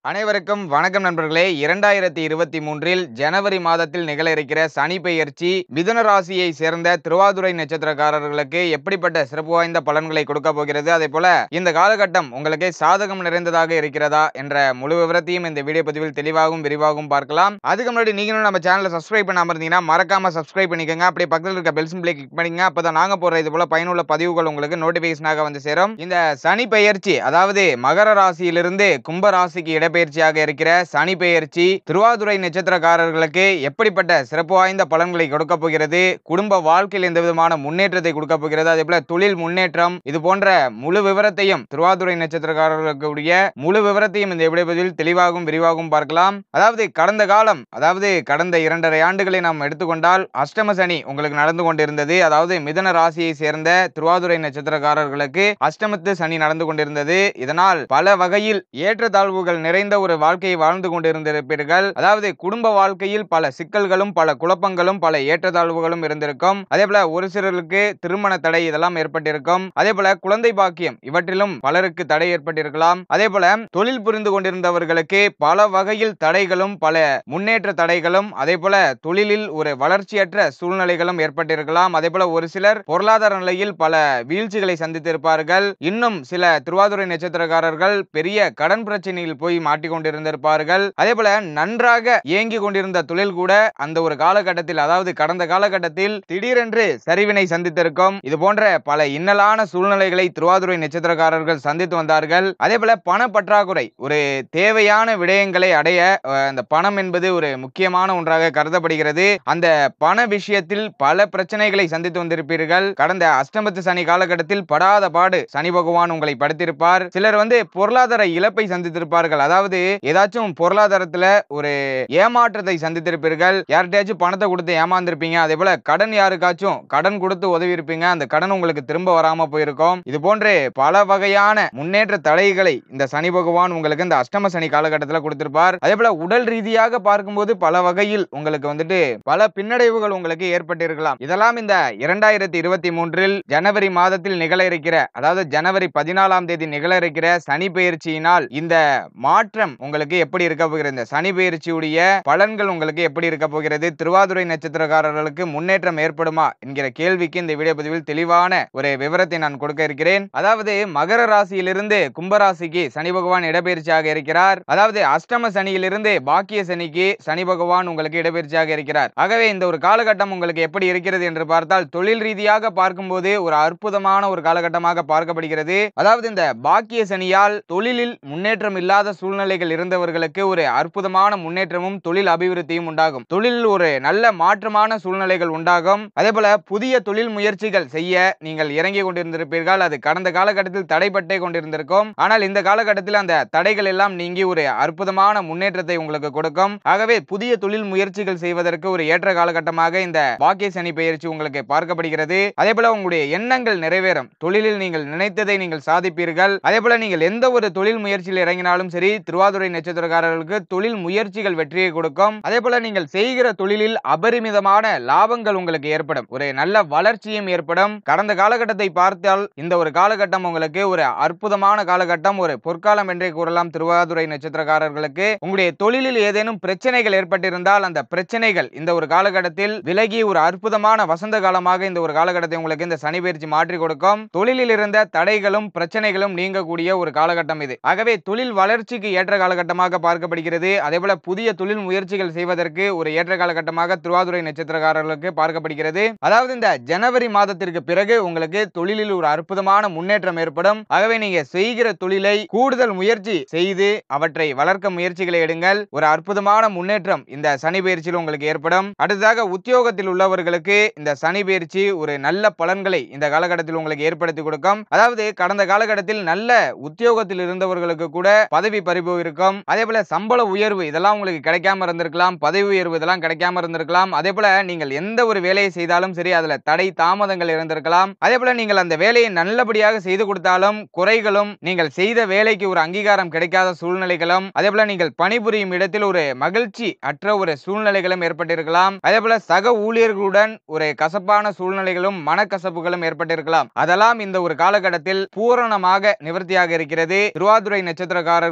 அனைவருக்கும் வணக்கம் நண்பர்களே இரண்டாயிரத்தி இருபத்தி மூன்றில் ஜனவரி மாதத்தில் நிகழ இருக்கிற சனி பெயர்ச்சி மிதுன ராசியை சேர்ந்த திருவாதுரை நட்சத்திரக்காரர்களுக்கு எப்படிப்பட்ட சிறப்பு வாய்ந்த பலன்களை கொடுக்க போகிறது அதே போல இந்த காலகட்டம் உங்களுக்கு சாதகம் நிறைந்ததாக இருக்கிறதா என்ற முழு விவரத்தையும் இந்த வீடியோ பதிவில் தெளிவாகவும் விரிவாகவும் பார்க்கலாம் அதுக்கு முன்னாடி நீங்களும் நம்ம சேனலை சப்ஸ்கிரைப் பண்ணாம இருந்தீங்கன்னா மறக்காம சப்ஸ்கிரைப் பண்ணிக்கோங்க அப்படியே பக்கத்தில் இருக்க பெல் சிம்பிளை கிளிக் பண்ணிங்க அப்பதான் நாங்க போற இது போல பயனுள்ள பதிவுகள் உங்களுக்கு நோட்டிபிகேஷனாக வந்து சேரும் இந்த சனி பெயர்ச்சி அதாவது மகர ராசியிலிருந்து கும்ப ராசிக்கு இடப்பெயர்ச்சியாக இருக்கிற சனி பெயர்ச்சி திருவாதுரை நட்சத்திரக்காரர்களுக்கு எப்படிப்பட்ட சிறப்பு வாய்ந்த பலன்களை கொடுக்க போகிறது குடும்ப வாழ்க்கையில் எந்த விதமான முன்னேற்றத்தை கொடுக்க போகிறது அதே போல தொழில் முன்னேற்றம் இது போன்ற முழு விவரத்தையும் திருவாதுரை நட்சத்திரக்காரர்களுக்கு உடைய முழு விவரத்தையும் இந்த விடைபதில் தெளிவாகவும் விரிவாகவும் பார்க்கலாம் அதாவது கடந்த காலம் அதாவது கடந்த இரண்டரை ஆண்டுகளை நாம் எடுத்துக்கொண்டால் அஷ்டம சனி உங்களுக்கு நடந்து கொண்டிருந்தது அதாவது மிதன ராசியை சேர்ந்த திருவாதுரை நட்சத்திரக்காரர்களுக்கு அஷ்டமத்து சனி நடந்து கொண்டிருந்தது இதனால் பல வகையில் ஏற்றத்தாழ்வுகள் நிறைந்த ஒரு வாழ்க்கையை வாழ்ந்து கொண்டிருந்திருப்பீர்கள் அதாவது குடும்ப வாழ்க்கையில் பல சிக்கல்களும் பல குழப்பங்களும் பல ஏற்றத்தாழ்வுகளும் இருந்திருக்கும் அதே போல ஒரு சிலருக்கு திருமண தடை இதெல்லாம் ஏற்பட்டிருக்கும் அதே போல குழந்தை பாக்கியம் இவற்றிலும் பலருக்கு தடை ஏற்பட்டிருக்கலாம் அதே போல தொழில் புரிந்து கொண்டிருந்தவர்களுக்கு பல வகையில் தடைகளும் பல முன்னேற்ற தடைகளும் அதே போல தொழிலில் ஒரு வளர்ச்சியற்ற சூழ்நிலைகளும் ஏற்பட்டிருக்கலாம் அதே போல ஒரு சிலர் பொருளாதார நிலையில் பல வீழ்ச்சிகளை சந்தித்திருப்பார்கள் இன்னும் சில திருவாதுரை நட்சத்திரக்காரர்கள் பெரிய கடன் பிரச்சனையில் போய் மாட்டிக்கொண்டிருந்திருப்பார்கள் அதே போல நன்றாக இயங்கி கொண்டிருந்த தொழில் கூட அந்த ஒரு காலகட்டத்தில் அதாவது கடந்த காலகட்டத்தில் திடீரென்று சரிவினை சந்தித்திருக்கும் இது போன்ற பல இன்னலான சூழ்நிலைகளை திருவாதுரை நட்சத்திரக்காரர்கள் சந்தித்து வந்தார்கள் அதே போல பண பற்றாக்குறை ஒரு தேவையான விடயங்களை அடைய அஹ், அந்த பணம் என்பது ஒரு முக்கியமான ஒன்றாக கருதப்படுகிறது அந்த பண விஷயத்தில் பல பிரச்சனைகளை சந்தித்து வந்திருப்பீர்கள் கடந்த அஷ்டமத்து சனி காலகட்டத்தில் படாத பாடு சனி பகவான் உங்களை படுத்திருப்பார் சிலர் வந்து பொருளாதார இழப்பை சந்தித்திருப்பார்கள் அதாவது ஏதாச்சும் பொருளாதாரத்துல ஒரு ஏமாற்றத்தை சந்தித்திருப்பீர்கள் யார்கிட்டயாச்சும் பணத்தை கொடுத்து ஏமாந்திருப்பீங்க அதே போல கடன் யாருக்காச்சும் கடன் கொடுத்து உதவி இருப்பீங்க அந்த கடன் உங்களுக்கு திரும்ப வராம போயிருக்கும் இது போன்று பல வகையான முன்னேற்ற தடைகளை இந்த சனி பகவான் உங்களுக்கு இந்த அஷ்டம சனி காலகட்டத்தில் கொடுத்திருப்பார் அதே போல உடல் ரீதியாக பார்க்கும்போது பல வகையில் உங்களுக்கு வந்துட்டு பல பின்னடைவுகள் உங்களுக்கு ஏற்பட்டிருக்கலாம் இதெல்லாம் இந்த இரண்டாயிரத்தி இருபத்தி மூன்றில் ஜனவரி மாதத்தில் நிகழ இருக்கிற அதாவது ஜனவரி பதினாலாம் தேதி நிகழ இருக்கிற சனி பெயர்ச்சியினால் இந்த மாற்றம் உங்களுக்கு எப்படி இருக்க போகிறது இந்த சனி பெயர்ச்சியுடைய பலன்கள் உங்களுக்கு எப்படி இருக்க போகிறது திருவாதுரை நட்சத்திரக்காரர்களுக்கு முன்னேற்றம் ஏற்படுமா என்கிற கேள்விக்கு இந்த வீடியோ பதிவில் தெளிவான ஒரு விவரத்தை நான் கொடுக்க இருக்கிறேன் அதாவது மகர ராசியிலிருந்து கும்பராசிக்கு சனி பகவான் இடப்பெயர்ச்சியாக இருக்கிறார் அதாவது அஷ்டம சனியிலிருந்து பாக்கிய சனிக்கு சனி பகவான் உங்களுக்கு இடப்பெயர்ச்சியாக இருக்கிறார் ஆகவே இந்த ஒரு காலகட்டம் உங்களுக்கு எப்படி இருக்கிறது என்று பார்த்தால் தொழில் ரீதியாக பார்க்கும்போது ஒரு அற்புதமான ஒரு காலகட்டமாக பார்க்கப்படுகிறது அதாவது இந்த பாக்கிய சனியால் தொழிலில் முன்னேற்றம் இல்லாத சூழ்நிலைகள் இருந்தவர்களுக்கு ஒரு அற்புதமான முன்னேற்றமும் தொழில் அபிவிருத்தியும் உண்டாகும் தொழிலில் ஒரு நல்ல மாற்றமான சூழ்நிலைகள் உண்டாகும் அதே போல புதிய தொழில் முயற்சிகள் செய்ய நீங்கள் இறங்கி கொண்டிருந்திருப்பீர்கள் அது கடந்த காலகட்டத்தில் தடைப்பட்டே கொண்டிருந்திருக்கும் ஆனால் இந்த காலகட்டத்தில் அந்த தடைகள் எல்லாம் நீங்கி ஒரு அற்புதமான முன்னேற்றத்தை உங்களுக்கு கொடுக்கும் ஆகவே புதிய தொழில் முயற்சிகள் செய்வதற்கு ஒரு ஏற்ற காலகட்டமாக இந்த பாக்கிய சனி பெயர்ச்சி உங்களுக்கு பார்க்கப்படுகிறது அதே போல உங்களுடைய எண்ணங்கள் நிறைவேறும் தொழிலில் நீங்கள் நினைத்ததை நீங்கள் சாதிப்பீர்கள் அதே போல நீங்கள் எந்த ஒரு தொழில் முயற்சியில் இறங்கினாலும் சரி திருவாதுரை நட்சத்திரக்காரர்களுக்கு தொழில் முயற்சிகள் வெற்றியை கொடுக்கும் அதே போல நீங்கள் செய்கிற தொழிலில் அபரிமிதமான லாபங்கள் உங்களுக்கு ஏற்படும் ஒரு நல்ல வளர்ச்சியும் ஏற்படும் கடந்த காலகட்டத்தை பார்த்தால் இந்த ஒரு காலகட்டம் உங்களுக்கு ஒரு அற்புதமான காலகட்டம் ஒரு பொற்காலம் என்றே கூறலாம் திருவாதுரை நட்சத்திரக்காரர்களுக்கு உங்களுடைய தொழிலில் ஏதேனும் பிரச்சனைகள் ஏற்பட்டிருந்தால் அந்த பிரச்சனைகள் இந்த ஒரு காலகட்டத்தில் விலகி ஒரு அற்புதமான வசந்த காலமாக இந்த ஒரு காலகட்டத்தை உங்களுக்கு இந்த சனி பயிற்சி மாற்றி கொடுக்கும் தொழிலில் இருந்த தடைகளும் பிரச்சனைகளும் நீங்கக்கூடிய ஒரு காலகட்டம் இது ஆகவே தொழில் வளர்ச்சிக்கு ஏற்ற காலகட்டமாக பார்க்கப்படுகிறது அதே போல புதிய தொழில் முயற்சிகள் செய்வதற்கு ஒரு ஏற்ற காலகட்டமாக திருவாதுரை நட்சத்திரக்காரர்களுக்கு பார்க்கப்படுகிறது அதாவது இந்த ஜனவரி மாதத்திற்கு பிறகு உங்களுக்கு தொழிலில் ஒரு அற்புதமான முன்னேற்றம் ஏற்படும் ஆகவே நீங்க செய்கிற தொழிலை கூடுதல் முயற்சி செய்து அவற்றை வளர்க்க முயற்சிகளை எடுங்கள் ஒரு அற்புதமான முன்னேற்றம் இந்த சனி பயிற்சியில் உங்களுக்கு ஏற்படும் அடுத்ததாக உத்தியோகத்தில் உள்ளவர்களுக்கு இந்த சனி பயிற்சி ஒரு நல்ல பலன்களை இந்த காலகட்டத்தில் உங்களுக்கு ஏற்படுத்தி கொடுக்கும் அதாவது கடந்த காலகட்டத்தில் நல்ல உத்தியோகத்தில் இருந்தவர்களுக்கு கூட பதவி பறிவு இருக்கும் அதே போல சம்பள உயர்வு இதெல்லாம் உங்களுக்கு கிடைக்காம இருந்திருக்கலாம் பதவி உயர்வு இதெல்லாம் கிடைக்காம இருந்திருக்கலாம் அதே போல நீங்கள் எந்த ஒரு வேலையை செய்தாலும் சரி அதுல தடை தாமதங்கள் இருந்திருக்கலாம் அதே போல நீங்கள் அந்த வேலையை நல்லபடியாக செய்து கொடுத்தாலும் குறைகளும் நீங்கள் செய்த வேலைக்கு ஒரு அங்கீகாரம் கிடைக்காத சூழ்நிலைகளும் அதே போல நீங்கள் பணிபுரியும் இடத்தில் ஒரு மகிழ்ச்சி அற்ற ஒரு சூழ்நிலைகளும் ஏற்பட்டிருக்கலாம் அதே போல சக ஊழியர்களுடன் ஒரு கசப்பான சூழ்நிலைகளும் மனக்கசப்புகளும் ஏற்பட்டிருக்கலாம் அதெல்லாம் இந்த ஒரு காலகட்டத்தில் பூரணமாக நிவர்த்தியாக இருக்கிறது திருவாதுரை நட்சத்திரக்காரர்களுக்கு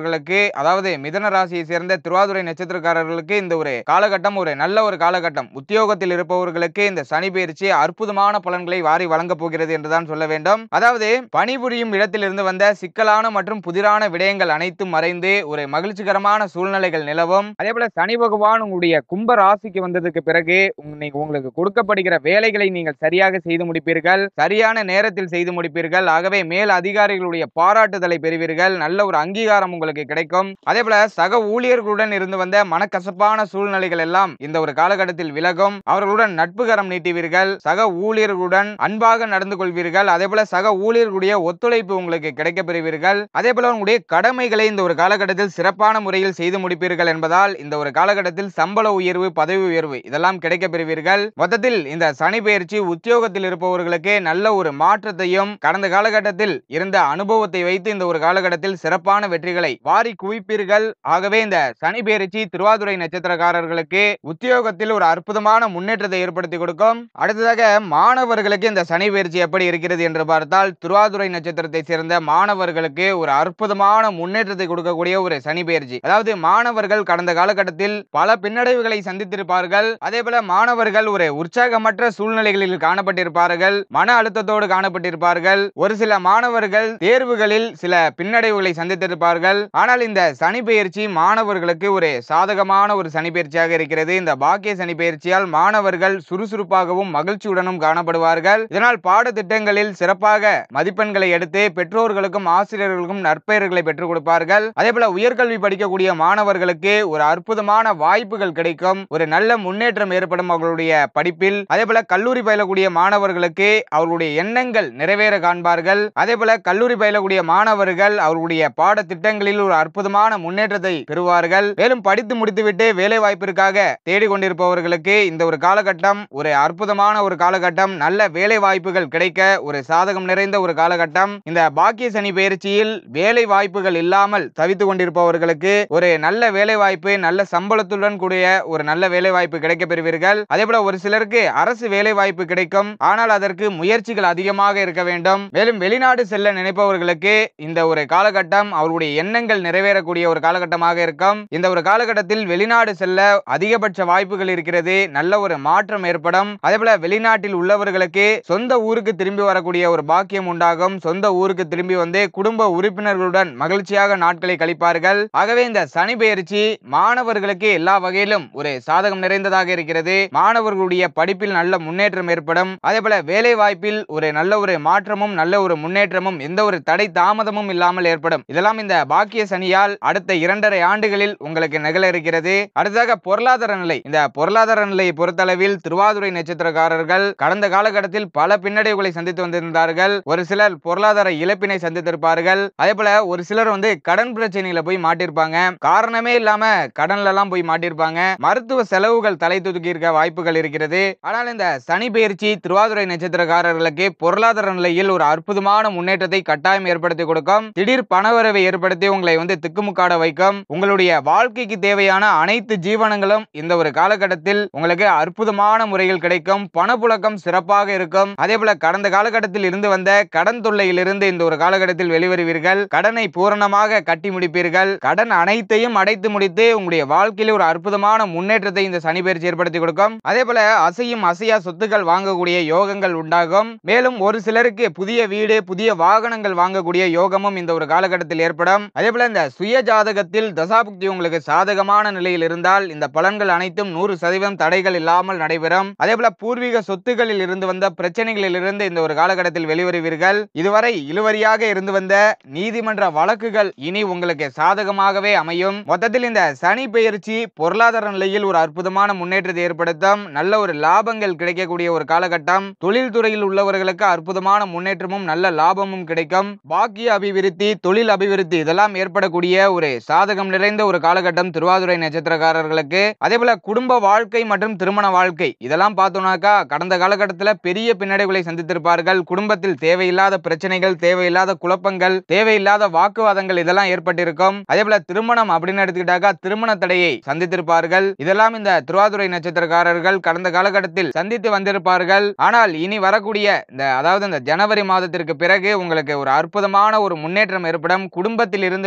அதாவது மிதன ராசியை சேர்ந்த திருவாதுரை நட்சத்திரக்காரர்களுக்கு இந்த ஒரு காலகட்டம் ஒரு நல்ல ஒரு காலகட்டம் உத்தியோகத்தில் இருப்பவர்களுக்கு இந்த சனி பயிற்சி அற்புதமான பலன்களை வாரி வழங்க போகிறது என்றுதான் சொல்ல வேண்டும் அதாவது பணிபுரியும் இடத்திலிருந்து வந்த சிக்கலான மற்றும் புதிரான விடயங்கள் அனைத்தும் மறைந்து ஒரு மகிழ்ச்சிகரமான சூழ்நிலைகள் நிலவும் அதே போல சனி பகவான் உங்களுடைய கும்ப ராசிக்கு வந்ததுக்கு பிறகு உங்க- நீங்க- உங்களுக்கு கொடுக்கப்படுகிற வேலைகளை நீங்கள் சரியாக செய்து முடிப்பீர்கள் சரியான நேரத்தில் செய்து முடிப்பீர்கள் ஆகவே மேல் அதிகாரிகளுடைய பாராட்டுதலை பெறுவீர்கள் நல்ல ஒரு அங்கீகாரம் உங்களுக்கு கிடைக்கும் அதே போல சக ஊழியர்களுடன் இருந்து வந்த மனக்கசப்பான சூழ்நிலைகள் எல்லாம் இந்த ஒரு காலகட்டத்தில் விலகும் அவர்களுடன் நட்புகரம் நீட்டுவீர்கள் சக ஊழியர்களுடன் அன்பாக நடந்து கொள்வீர்கள் அதே போல சக ஊழியர்களுடைய ஒத்துழைப்பு உங்களுக்கு கிடைக்கப் பெறுவீர்கள் அதே போல உங்களுடைய கடமைகளை இந்த ஒரு காலகட்டத்தில் சிறப்பான முறையில் செய்து முடிப்பீர்கள் என்பதால் இந்த ஒரு காலகட்டத்தில் சம்பள உயர்வு பதவி உயர்வு இதெல்லாம் கிடைக்கப் பெறுவீர்கள் மொத்தத்தில் இந்த சனி பயிற்சி உத்தியோகத்தில் இருப்பவர்களுக்கு நல்ல ஒரு மாற்றத்தையும் கடந்த காலகட்டத்தில் இருந்த அனுபவத்தை வைத்து இந்த ஒரு காலகட்டத்தில் சிறப்பான வெற்றிகளை வாரி குவிப்பீர்கள் ஆகவே இந்த சனி பயிற்சி திருவாதுரை நட்சத்திரக்காரர்களுக்கு உத்தியோகத்தில் ஒரு அற்புதமான முன்னேற்றத்தை ஏற்படுத்தி கொடுக்கும் அடுத்ததாக மாணவர்களுக்கு இந்த சனி பயிற்சி எப்படி இருக்கிறது என்று பார்த்தால் திருவாதுரை நட்சத்திரத்தை சேர்ந்த மாணவர்களுக்கு ஒரு அற்புதமான முன்னேற்றத்தை கொடுக்கக்கூடிய ஒரு சனி பயிற்சி அதாவது மாணவர்கள் கடந்த காலகட்டத்தில் பல பின்னடைவுகளை சந்தித்திருப்பார்கள் அதே போல மாணவர்கள் ஒரு உற்சாகமற்ற சூழ்நிலைகளில் காணப்பட்டிருப்பார்கள் மன அழுத்தத்தோடு காணப்பட்டிருப்பார்கள் ஒரு சில மாணவர்கள் தேர்வுகளில் சில பின்னடைவுகளை சந்தித்திருப்பார்கள் ஆனால் இந்த சனி பயிற்சி மாணவர்களுக்கு ஒரு சாதகமான ஒரு சனி பயிற்சியாக இருக்கிறது இந்த பாக்கிய சனி பயிற்சியால் மாணவர்கள் சுறுசுறுப்பாகவும் மகிழ்ச்சியுடனும் காணப்படுவார்கள் இதனால் பாடத்திட்டங்களில் சிறப்பாக மதிப்பெண்களை எடுத்து பெற்றோர்களுக்கும் ஆசிரியர்களுக்கும் நற்பெயர்களை பெற்றுக் கொடுப்பார்கள் அதே போல உயர்கல்வி படிக்கக்கூடிய மாணவர்களுக்கு ஒரு அற்புதமான வாய்ப்புகள் கிடைக்கும் ஒரு நல்ல முன்னேற்றம் ஏற்படும் அவர்களுடைய படிப்பில் அதே போல கல்லூரி பயிலக்கூடிய மாணவர்களுக்கு அவர்களுடைய எண்ணங்கள் நிறைவேற காண்பார்கள் அதே போல கல்லூரி பயிலக்கூடிய மாணவர்கள் அவர்களுடைய பாடத்திட்டங்களில் ஒரு அற்புதமான முன்னேற்றத்தை பெறுவார்கள் மேலும் படித்து முடித்துவிட்டு வேலை வாய்ப்பிற்காக தேடிக்கொண்டிருப்பவர்களுக்கு இந்த ஒரு காலகட்டம் ஒரு அற்புதமான ஒரு காலகட்டம் நல்ல வேலை வாய்ப்புகள் கிடைக்க ஒரு சாதகம் நிறைந்த ஒரு காலகட்டம் இந்த பாக்கிய சனி பயிற்சியில் வேலை வாய்ப்புகள் இல்லாமல் தவித்துக் கொண்டிருப்பவர்களுக்கு ஒரு நல்ல வேலை வாய்ப்பு நல்ல சம்பளத்துடன் கூடிய ஒரு நல்ல வேலை வாய்ப்பு கிடைக்க பெறுவீர்கள் அதே போல ஒரு சிலருக்கு அரசு வேலை வாய்ப்பு கிடைக்கும் ஆனால் அதற்கு முயற்சிகள் அதிகமாக இருக்க வேண்டும் மேலும் வெளிநாடு செல்ல நினைப்பவர்களுக்கு இந்த ஒரு காலகட்டம் அவருடைய எண்ணங்கள் நிறைவேறக்கூடிய ஒரு காலகட்டமாக இருக்கும் இந்த ஒரு காலகட்டத்தில் வெளிநாடு செல்ல அதிகபட்ச வாய்ப்புகள் இருக்கிறது நல்ல ஒரு மாற்றம் ஏற்படும் அதே போல வெளிநாட்டில் உள்ளவர்களுக்கு சொந்த ஊருக்கு திரும்பி வரக்கூடிய ஒரு பாக்கியம் உண்டாகும் சொந்த ஊருக்கு திரும்பி வந்து குடும்ப உறுப்பினர்களுடன் மகிழ்ச்சியாக நாட்களை கழிப்பார்கள் ஆகவே இந்த சனி பெயர்ச்சி மாணவர்களுக்கு எல்லா வகையிலும் ஒரு சாதகம் நிறைந்ததாக இருக்கிறது மாணவர்களுடைய படிப்பில் நல்ல முன்னேற்றம் ஏற்படும் அதே போல வேலை வாய்ப்பில் ஒரு நல்ல ஒரு மாற்றமும் நல்ல ஒரு முன்னேற்றமும் எந்த ஒரு தடை தாமதமும் இல்லாமல் ஏற்படும் இதெல்லாம் இந்த பாக்கிய சனியால் அடுத்த இரண்டரை ஆண்டுகளில் உங்களுக்கு நிகழ இருக்கிறது அடுத்ததாக பொருளாதார நிலை இந்த பொருளாதார நிலையை பொறுத்தளவில் திருவாதுரை நட்சத்திரக்காரர்கள் கடந்த காலகட்டத்தில் பல பின்னடைவுகளை சந்தித்து வந்திருந்தார்கள் ஒரு சிலர் பொருளாதார இழப்பினை சந்தித்திருப்பார்கள் அதே போல ஒரு சிலர் வந்து கடன் பிரச்சனையில போய் மாட்டிருப்பாங்க காரணமே இல்லாம கடன்ல எல்லாம் போய் மாட்டிருப்பாங்க மருத்துவ செலவுகள் தலை தூக்கி இருக்க வாய்ப்புகள் இருக்கிறது ஆனால் இந்த சனி பயிற்சி திருவாதுரை நட்சத்திரக்காரர்களுக்கு பொருளாதார நிலையில் ஒரு அற்புதமான முன்னேற்றத்தை கட்டாயம் ஏற்படுத்தி கொடுக்கும் திடீர் பணவரவை ஏற்படுத்தி உங்களை வந்து திக்குமுக்காட வைக்கும் உங்களுடைய வாழ்க்கைக்கு தேவையான அனைத்து ஜீவனங்களும் இந்த ஒரு காலகட்டத்தில் உங்களுக்கு அற்புதமான முறையில் கிடைக்கும் பணப்புழக்கம் சிறப்பாக இருக்கும் அதே போல கடந்த காலகட்டத்தில் இருந்து வந்த கடன் தொல்லையிலிருந்து இந்த ஒரு காலகட்டத்தில் வெளிவருவீர்கள் கடனை பூரணமாக கட்டி முடிப்பீர்கள் கடன் அனைத்தையும் அடைத்து முடித்து உங்களுடைய வாழ்க்கையில் ஒரு அற்புதமான முன்னேற்றத்தை இந்த சனி பயிற்சி ஏற்படுத்தி கொடுக்கும் அதே போல அசையும் அசையா சொத்துக்கள் வாங்கக்கூடிய யோகங்கள் உண்டாகும் மேலும் ஒரு சிலருக்கு புதிய வீடு புதிய வாகனங்கள் வாங்கக்கூடிய யோகமும் இந்த ஒரு காலகட்டத்தில் ஏற்படும் அதே போல இந்த சுய ஜாதகத்தில் தசாபுக்தி உங்களுக்கு சாதகமான நிலையில் இருந்தால் இந்த பலன்கள் அனைத்தும் நூறு சதவீதம் தடைகள் இல்லாமல் நடைபெறும் அதே போல பூர்வீக சொத்துக்களில் இருந்து வந்த பிரச்சனைகளில் இருந்து இந்த ஒரு காலகட்டத்தில் வெளிவருவீர்கள் இதுவரை இழுவரியாக இருந்து வந்த நீதிமன்ற வழக்குகள் இனி உங்களுக்கு சாதகமாகவே அமையும் மொத்தத்தில் இந்த சனி பெயர்ச்சி பொருளாதார நிலையில் ஒரு அற்புதமான முன்னேற்றத்தை ஏற்படுத்தும் நல்ல ஒரு லாபங்கள் கிடைக்கக்கூடிய ஒரு காலகட்டம் தொழில் துறையில் உள்ளவர்களுக்கு அற்புதமான முன்னேற்றமும் நல்ல லாபமும் கிடைக்கும் பாக்கிய அபிவிருத்தி தொழில் அபிவிருத்தி இதெல்லாம் ஏற்படக்கூடிய ஒரு சாதகம் நிறைந்த ஒரு காலகட்டம் திருவாதுரை நட்சத்திரக்காரர்களுக்கு அதே போல குடும்ப வாழ்க்கை மற்றும் திருமண வாழ்க்கை இதெல்லாம் பார்த்தோம்னாக்கா கடந்த காலகட்டத்தில் பெரிய பின்னடைவுகளை சந்தித்திருப்பார்கள் குடும்பத்தில் தேவையில்லாத பிரச்சனைகள் தேவையில்லாத குழப்பங்கள் தேவையில்லாத வாக்குவாதங்கள் இதெல்லாம் ஏற்பட்டிருக்கும் அதே போல திருமணம் அப்படின்னு எடுத்துக்கிட்டாக்கா திருமண தடையை சந்தித்திருப்பார்கள் இதெல்லாம் இந்த திருவாதுரை நட்சத்திரக்காரர்கள் கடந்த காலகட்டத்தில் சந்தித்து வந்திருப்பார்கள் ஆனால் இனி வரக்கூடிய இந்த அதாவது இந்த ஜனவரி மாதத்திற்கு பிறகு உங்களுக்கு ஒரு அற்புதமான ஒரு முன்னேற்றம் ஏற்படும் குடும்பத்தில் இருந்து வந்த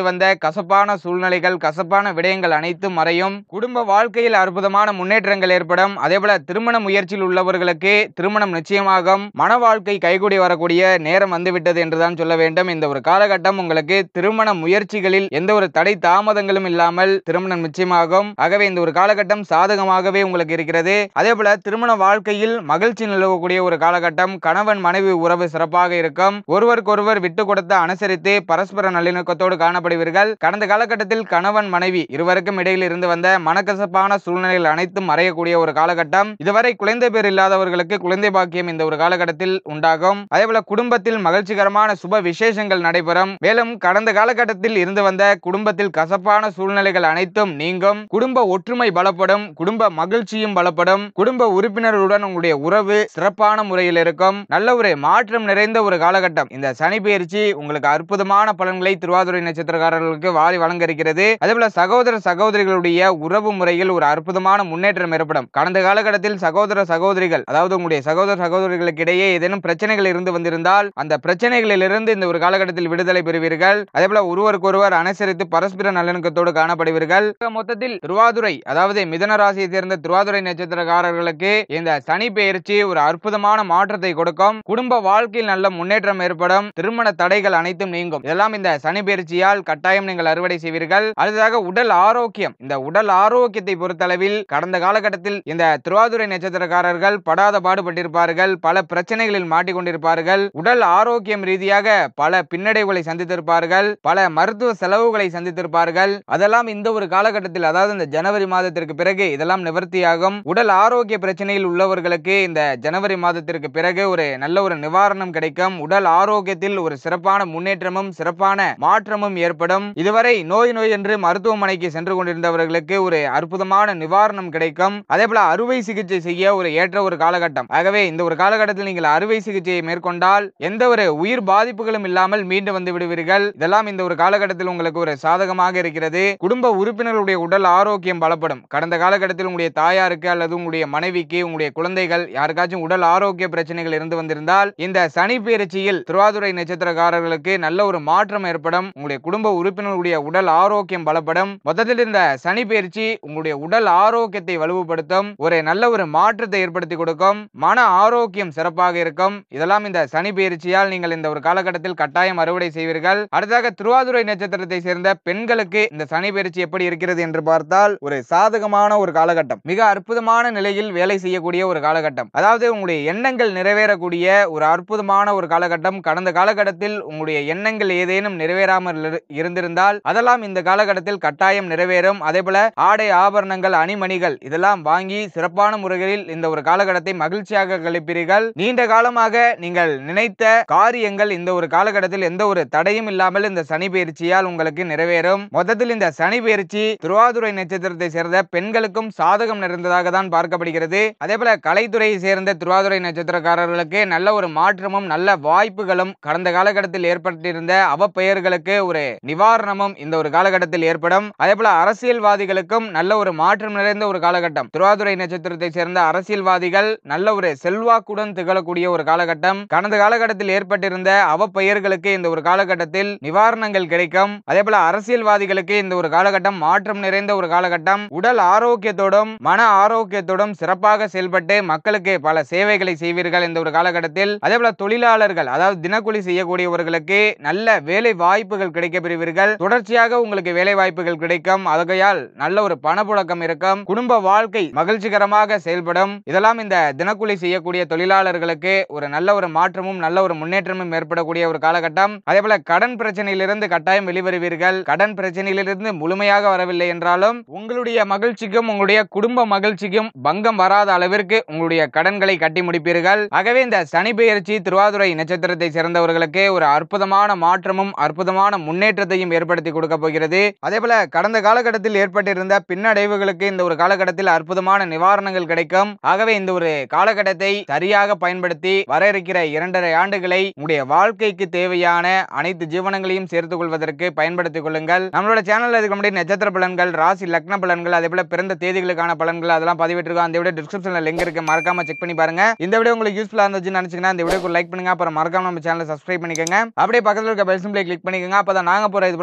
கசப்பான சூழ்நிலைகள் கசப்பான விடயங்கள் அனைத்தும் மறையும் குடும்ப வாழ்க்கையில் அற்புதமான முன்னேற்றங்கள் ஏற்படும் அதே போல திருமண முயற்சியில் உள்ளவர்களுக்கு திருமணம் நிச்சயமாகும் மன வாழ்க்கை கைகூடி வரக்கூடிய நேரம் வந்துவிட்டது என்றுதான் சொல்ல வேண்டும் இந்த ஒரு காலகட்டம் உங்களுக்கு திருமண முயற்சிகளில் எந்த ஒரு தடை தாமதங்களும் இல்லாமல் திருமணம் நிச்சயமாகும் ஆகவே இந்த ஒரு காலகட்டம் சாதகமாகவே உங்களுக்கு இருக்கிறது அதே போல திருமண வாழ்க்கையில் மகிழ்ச்சி நிலவக்கூடிய ஒரு காலகட்டம் கணவன் மனைவி உறவு சிறப்பாக இருக்கும் ஒருவருக்கொருவர் விட்டு கொடுத்து அனுசரித்து பரஸ்பர நல்லிணக்கத்தோடு காணப்படுவீர்கள் கடந்த காலகட்டத்தில் கணவன் மனைவி இருவருக்கும் இடையில் இருந்து வந்த மனக்கசப்பான சூழ்நிலைகள் அனைத்தும் மறையக்கூடிய ஒரு காலகட்டம் இதுவரை குழந்தை பேர் இல்லாதவர்களுக்கு குழந்தை பாக்கியம் இந்த ஒரு காலகட்டத்தில் உண்டாகும் அதேபோல குடும்பத்தில் மகிழ்ச்சிகரமான சுப விசேஷங்கள் நடைபெறும் மேலும் கடந்த காலகட்டத்தில் இருந்து வந்த குடும்பத்தில் கசப்பான சூழ்நிலைகள் அனைத்தும் நீங்கும் குடும்ப ஒற்றுமை பலப்படும் குடும்ப மகிழ்ச்சியும் பலப்படும் குடும்ப உறுப்பினர்களுடன் உங்களுடைய உறவு சிறப்பான முறையில் இருக்கும் நல்ல ஒரு மாற்றம் நிறைந்த ஒரு காலகட்டம் இந்த சனி பயிற்சி உங்களுக்கு அற்புதமான பலன்களை திருவாதிரை நட்சத்திரக்காரர்களுக்கு வாரி வழங்க இருக்கிறது அதேபோல சகோதர சகோதரிகளுடைய உறவு முறையில் ஒரு அற்புதமான முன்னேற்றம் ஏற்படும் கடந்த காலகட்டத்தில் சகோதர சகோதரிகள் அதாவது உங்களுடைய சகோதர சகோதரிகளுக்கு இடையே ஏதேனும் பிரச்சனைகள் இருந்து வந்திருந்தால் அந்த பிரச்சனைகளிலிருந்து இந்த ஒரு காலகட்டத்தில் விடுதலை பெறுவீர்கள் அதேபோல ஒருவருக்கொருவர் அனுசரித்து பரஸ்பர நல்லிணக்கத்தோடு காணப்படுவீர்கள் ஆக மொத்தத்தில் திருவாதுரை அதாவது மிதன ராசியை சேர்ந்த திருவாதுரை நட்சத்திரக்காரர்களுக்கு இந்த சனி பெயர்ச்சி ஒரு அற்புதமான மாற்றத்தை கொடுக்கும் குடும்ப வாழ்க்கையில் நல்ல முன்னேற்றம் ஏற்படும் திருமண தடைகள் அனைத்தும் நீங்கும் இதெல்லாம் இந்த சனி பெயர்ச்சியால் கட்டாயம் நீங்கள் அறுவடை செய்வீர்கள் அடுத்ததாக உடல் ஆரோக்கியம் இந்த உடல் ஆரோக்கியத்தை பொறுத்தளவில் கடந்த காலகட்டத்தில் இந்த திருவாதுரை நட்சத்திரக்காரர்கள் படாத பாடுபட்டிருப்பார்கள் பல பிரச்சனைகளில் மாட்டிக்கொண்டிருப்பார்கள் உடல் ஆரோக்கியம் ரீதியாக பல பின்னடைவுகளை சந்தித்திருப்பார்கள் பல மருத்துவ செலவுகளை சந்தித்திருப்பார்கள் அதெல்லாம் இந்த ஒரு காலகட்டத்தில் அதாவது இந்த ஜனவரி மாதத்திற்கு பிறகு இதெல்லாம் நிவர்த்தியாகும் உடல் ஆரோக்கிய பிரச்சனையில் உள்ளவர்களுக்கு இந்த ஜனவரி மாதத்திற்கு பிறகு ஒரு நல்ல ஒரு நிவாரணம் கிடைக்கும் உடல் ஆரோக்கியத்தில் ஒரு சிறப்பான முன்னேற்றமும் சிறப்பான மாற்றமும் ஏற்படும் இதுவரை நோய் நோய் என்று மருத்துவமனைக்கு சென்று கொண்டிருந்தவர்களுக்கு ஒரு அற்புதமான நிவாரணம் கிடைக்கும் அதே போல அறுவை சிகிச்சை செய்ய ஒரு ஏற்ற ஒரு காலகட்டம் ஆகவே இந்த ஒரு காலகட்டத்தில் நீங்கள் அறுவை சிகிச்சையை மேற்கொண்டால் எந்த ஒரு உயிர் பாதிப்புகளும் இல்லாமல் மீண்டு வந்து விடுவீர்கள் இதெல்லாம் இந்த ஒரு காலகட்டத்தில் உங்களுக்கு ஒரு சாதகமாக இருக்கிறது குடும்ப உறுப்பினர்களுடைய உடல் ஆரோக்கியம் பலப்படும் கடந்த காலகட்டத்தில் உங்களுடைய தாயாருக்கு அல்லது உங்களுடைய மனைவிக்கு உங்களுடைய குழந்தைகள் யாருக்காச்சும் உடல் ஆரோக்கிய பிரச்சனைகள் இருந்து வந்திருந்தால் இந்த சனி பயிற்சியில் திருவாதுரை நட்சத்திரக்காரர்களுக்கு நல்ல ஒரு மாற்றம் ஏற்படும் உங்களுடைய குடும்ப உறுப்பினர்களுடைய உடல் ஆரோக்கியம் பலப்படும் மொத்தத்தில் இந்த சனி பயிற்சி உங்களுடைய உடல் ஆரோக்கியத்தை வலுவுபடுத்தும் ஒரு நல்ல ஒரு மாற்றத்தை ஏற்படுத்தி கொடுக்கும் மன ஆரோக்கியம் சிறப்பாக இருக்கும் இதெல்லாம் இந்த சனி பயிற்சியால் நீங்கள் இந்த ஒரு காலகட்டத்தில் கட்டாயம் அறுவடை செய்வீர்கள் அடுத்ததாக திருவாதுரை நட்சத்திரத்தை சேர்ந்த பெண்களுக்கு இந்த சனி பயிற்சி எப்படி இருக்கிறது என்று பார்த்தால் ஒரு சாதகமான ஒரு காலகட்டம் மிக அற்புதமான நிலையில் வேலை செய்யக்கூடிய ஒரு காலகட்டம் அதாவது உங்களுடைய எண்ணங்கள் நிறைவேறக்கூடிய ஒரு அற்புதமான ஒரு காலகட்டம் கடந்த காலகட்டத்தில் உங்களுடைய எண்ணங்கள் ஏதேனும் நிறைவேறாமல் இரு- இருந்திருந்தால் அதெல்லாம் இந்த காலகட்டத்தில் கட்டாயம் நிறைவேறும் அதே போல ஆடை ஆபரணங்கள் அணிமணிகள் இதெல்லாம் வாங்கி சிறப்பான முறைகளில் இந்த ஒரு காலகட்டத்தை மகிழ்ச்சியாக கழிப்பீர்கள் நீண்ட காலமாக நீங்கள் நினைத்த காரியங்கள் இந்த ஒரு காலகட்டத்தில் எந்த ஒரு தடையும் இல்லாமல் இந்த சனி பயிற்சியால் உங்களுக்கு நிறைவேறும் மொத்தத்தில் இந்த சனி பயிற்சி திருவாதுரை நட்சத்திரத்தை சேர்ந்த பெண்களுக்கும் சாதகம் நிறைந்ததாக தான் பார்க்கப்படுகிறது அதே போல கலைத்துறையை சேர்ந்த திருவாதுரை நட்சத்திரக்காரர்களுக்கு நல்ல ஒரு மாற்றமும் நல்ல வாய்ப்புகளும் கடந்த காலகட்டத்தில் ஏற்பட்டிருந்த அவப்பெயர்களுக்கு ஒரு நிவாரணமும் இந்த ஒரு காலகட்டத்தில் ஏற்படும் அதே போல அரசியல்வாதிகளுக்கும் நல்ல ஒரு மாற்றம் நிறைந்த ஒரு காலகட்டம் திருவாதுரை நட்சத்திரத்தை சேர்ந்த அரசியல்வாதிகள் நல்ல ஒரு செல்வாக்குடன் திகழக்கூடிய ஒரு காலகட்டம் கடந்த காலகட்டத்தில் ஏற்பட்டிருந்த அவப்பெயர்களுக்கு இந்த ஒரு காலகட்டத்தில் நிவாரணங்கள் கிடைக்கும் அதே போல அரசியல்வாதிகளுக்கு இந்த ஒரு காலகட்டம் மாற்றம் நிறைந்த ஒரு காலகட்டம் உடல் ஆரோக்கியத்தோடும் மன ஆரோக்கியத்தோடும் சிறப்பாக செயல்பட்டு மக்களுக்கு பல சேவைகளை செய்வீர்கள் இந்த ஒரு காலகட்டத்தில் அதே போல தொழிலாளர்கள் அதாவது தினக்கூலி செய்யக்கூடியவர்களுக்கு நல்ல வேலை வாய்ப்புகள் கிடைக்க பெறுவீர்கள் தொடர்ச்சியாக உங்களுக்கு வேலை வாய்ப்புகள் கிடைக்கும் ஆகையால் நல்ல ஒரு பணப்புழக்கம் இருக்கும் குடும்ப வாழ்க்கை மகிழ்ச்சிகரமாக செயல்படும் இதெல்லாம் இந்த தினக்கூலி செய்யக்கூடிய தொழிலாளர்களுக்கு ஒரு நல்ல ஒரு மாற்றமும் நல்ல ஒரு முன்னேற்றமும் ஏற்படக்கூடிய ஒரு காலகட்டம் அதே போல கடன் பிரச்சனையிலிருந்து கட்டாயம் வெளிவருவீர்கள் கடன் பிரச்சனையிலிருந்து முழுமையாக வரவில்லை என்றாலும் உங்களுடைய மகிழ்ச்சிக்கும் உங்களுடைய குடும்ப மகிழ்ச்சிக்கும் பங்கம் வராத அளவிற்கு உங்களுடைய கடன்களை கட்டி முடிப்பீர்கள் ஆகவே இந்த சனி பெயர்ச்சி திருவாதுரை நட்சத்திரத்தை சேர்ந்தவர்களுக்கு ஒரு அற்புதமான மாற்றமும் அற்புதமான முன்னேற்றத்தையும் ஏற்படுத்தி கொடுக்க போகிறது அதே போல கடந்த காலகட்டத்தில் ஏற்பட்டிருந்த பின்னடைவுகளுக்கு இந்த ஒரு காலகட்டத்தில் அற்புதமான நிவாரணங்கள் கிடைக்கும் ஆகவே இந்த ஒரு காலகட்டத்தை சரியாக பயன்படுத்தி வர இருக்கிற இரண்டரை ஆண்டுகளை உங்களுடைய வாழ்க்கைக்கு தேவையான அனைத்து ஜீவனங்களையும் சேர்த்துக் கொள்வதற்கு பயன்படுத்திக் கொள்ளுங்கள் நம்மளோட சேனல்ல இதுக்கு முன்னாடி நட்சத்திர பலன்கள் ராசி லக்ன பலன்கள் அதே போல பிறந்த தேதிகளுக்கான பலன்கள் அதெல்லாம் பதிவிட்டிருக்கோம் அந்த வீடியோ டிஸ்கிரிப்ஷன்ல லிங்க் இருக்கு மறக்காம செக் பண்ணி பாருங்க இந்த வீடியோ உங்களுக்கு யூஸ்ஃபுல்லா இருந்துச்சுன்னு நினைச்சீங்கன்னா இந்த வீடியோக்கு லைக் பண்ணுங்க அப்புறம் மறக்காம நம்ம சேனலை சப்ஸ்கிரைப் பண்ணிக்கோங்க அப்படியே பக்கத்துல இருக்க பெல் சிம்பிளை கிளிக் பண்ணிக்கோங்க அப்பதான் நாங்க போற இது போல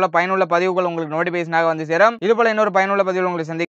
போல பயனுள்ள பதிவுகள் உங்களுக்கு நோட்டிபிகேஷனாக வந்து சேரும் இது போல இன்னொரு பயனுள்ள பதிவில் உங்களுக்கு சந்தி